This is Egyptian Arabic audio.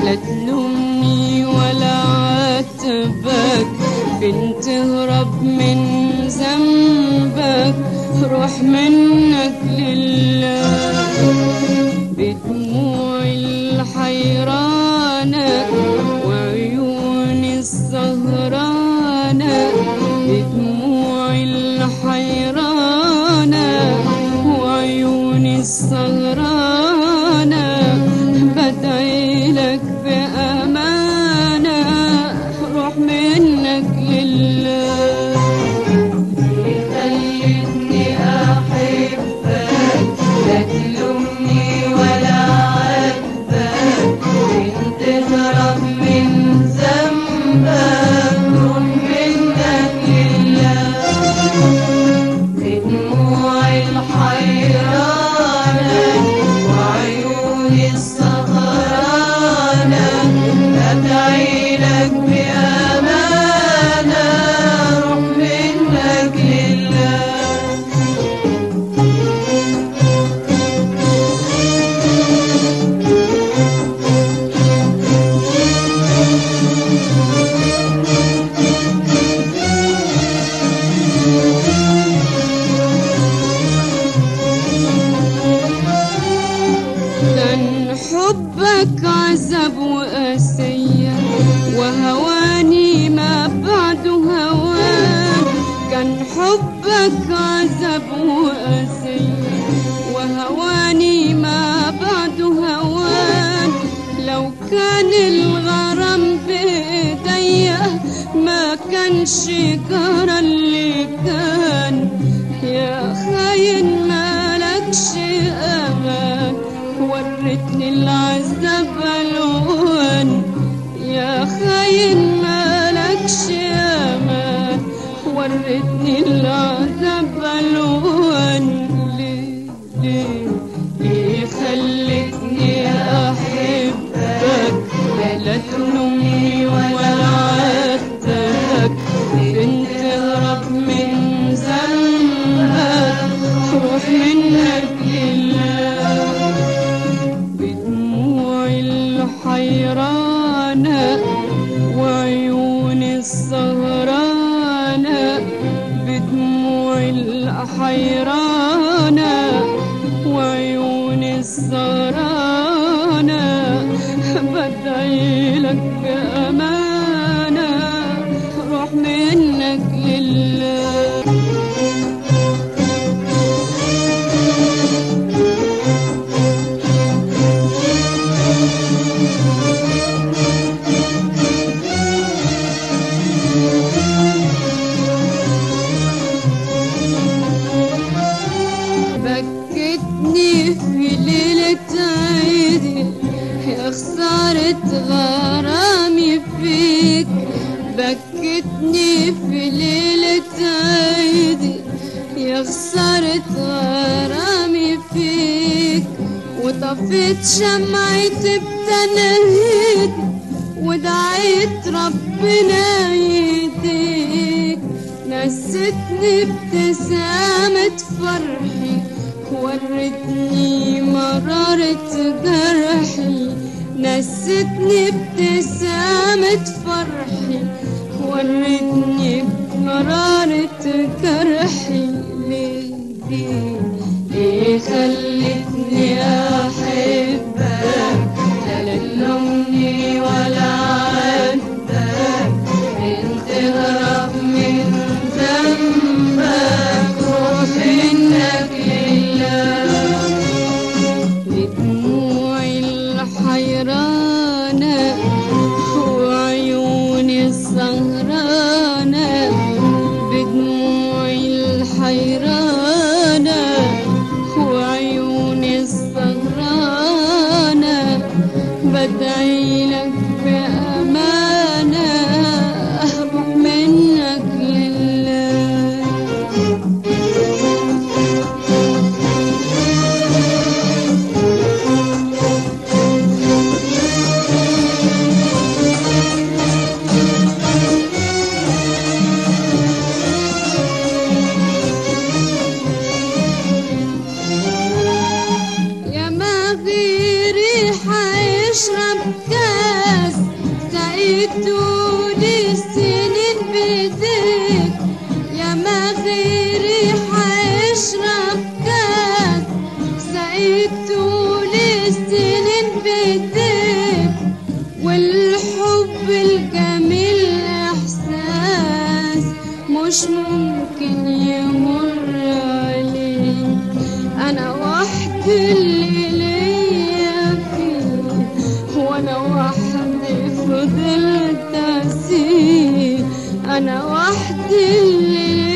لا تلومني ولا عاتبك فين تهرب من ذنبك روح منك لله بدموع الحيرانة وعيوني السهرانة بدموع الحيرانة وعيوني السهرانة بدعي لك بأمانة روح منك لله خلتني أحبك لا تلومني ولا عاتبك إن تهرب من ذنبك روح منك لله بدموع الحيرانة وعيوني السهرانة أدعي لك بأمانة روح منك لله كان حبك عذاب وقاسية وهواني ما بعد هوان كان حبك عذاب وقاسية وهواني ما بعد هوان لو كان الغرام بإيديا ما كانش جرى اللي كان يا خاين مالكش أمان ورتني العذاب ألوان يا خاين مالكش أمان ورتني العذاب ألوان ليه ليه ليه خلتني أحبك لا تلومني ولا عاتبك بنت تهرب من ذنبك روح منك لله بدموع الحيرانة وعيون السهرانة بدموع الحيرانة وعيون السهرانة بدعي لك بأمانة روح منك لله بكتني في ليلة عيدي يا خسارة غرامي فيك بكتني في ليلة عيدي يا خسارة غرامي فيك وطفيت شمعتي بتنهيد ودعيت ربنا يهديك نستني ابتسامة فرحي ورتني مرارة جرحي نستني ابتسامة فرحي ورتني مرارة جرحي ليه ليه ليه خلتني أحبك لا تلومني ولا عاتبك إن تهرب من ذنبك روح منك لله بدموع الحيرانة وعيون السهرانة بدموع الحيرانة وعيون السهرانة بدعي لك بأمانة أروح منك لله يا ما غيري حيش اشرب كاس سقيته للسنين بايديك يا ما غيري حيشرب كاس سقيته للسنين بايديك والحب الجميل احساس مش ممكن يمر عليك انا وحدي اللي ليا فيه وانا وحدي فضلت اسير انا وحدي اللي